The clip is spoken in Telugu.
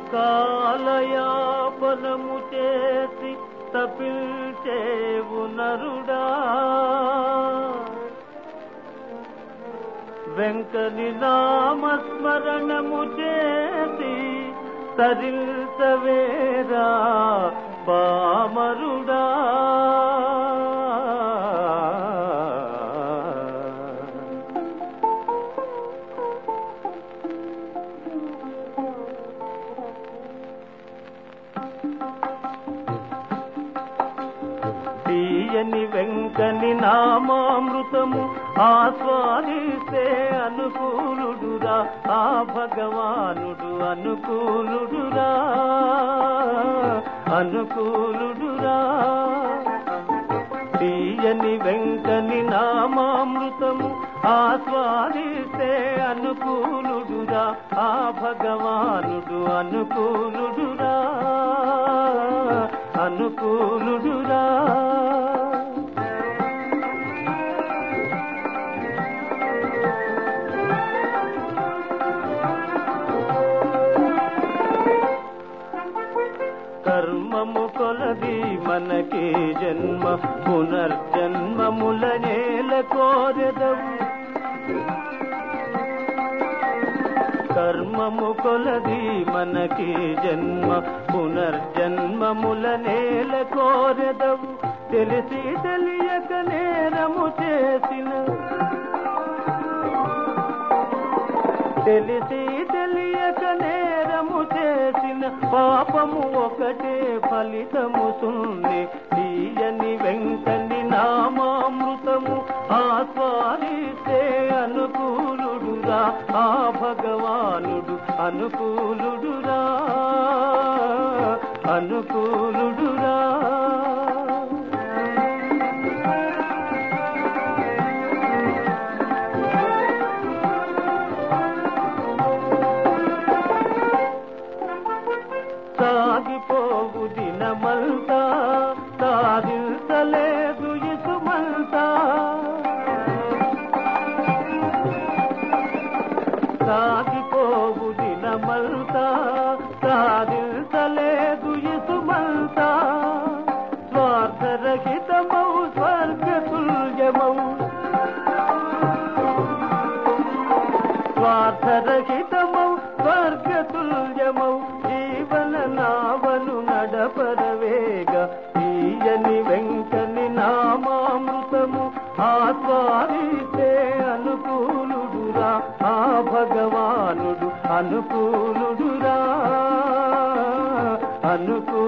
కాలయాపనము చేసి తపిల్చేవు నరుడా వెంకని నామస్మరణము చేసి తరిల్సవేరా పామరుడా తీయని వెంకని నామామృతము ఆస్వాదిస్తే అనుకూలుడురా ఆ భగవానుడు అనుకూలుడురా అనుకూలుడురా తీయని వెంకని నామామృతము ఆస్వాదిస్తే అనుకూలుడురా ఆ భగవానుడు అనుకూలుడురా అనుకూలుడురా కర్మము కొలది మనకి జన్మ పునర్జన్మముల నేల కోరెదవు కర్మము కొలది మనకి జన్మ పునర్జన్మముల నేల కోరెదవు తెలిసి తెలియక నేరము చేసిన తెలిసి తెలియక నేరము చేసిన పాపము ఒకటే ఫలితము సున్నే తీయని వెంకని నామామృతము ఆస్వాదిస్తే అనుకూలుడురా ఆ భగవానుడు అనుకూలుడురా అనుకూలుడురా సాగిపోవు దినమంతా సాధించలేదు ఇసుమంతా సాగిపోవు దినమంతా సాధించలేదు ఇసుమంతా స్వార్థరహితమౌ స్వర్గతుల్యమౌ స్వార్థరహితమౌ స్వర్గతుల్యమౌ జీవన నావను నడపరవేగ తీయని వెంకని నామామృతము ఆస్వాదిస్తే అనుకూలుడురా ఆ భగవానుడు అనుకూలుడురా అనుకూలుడురా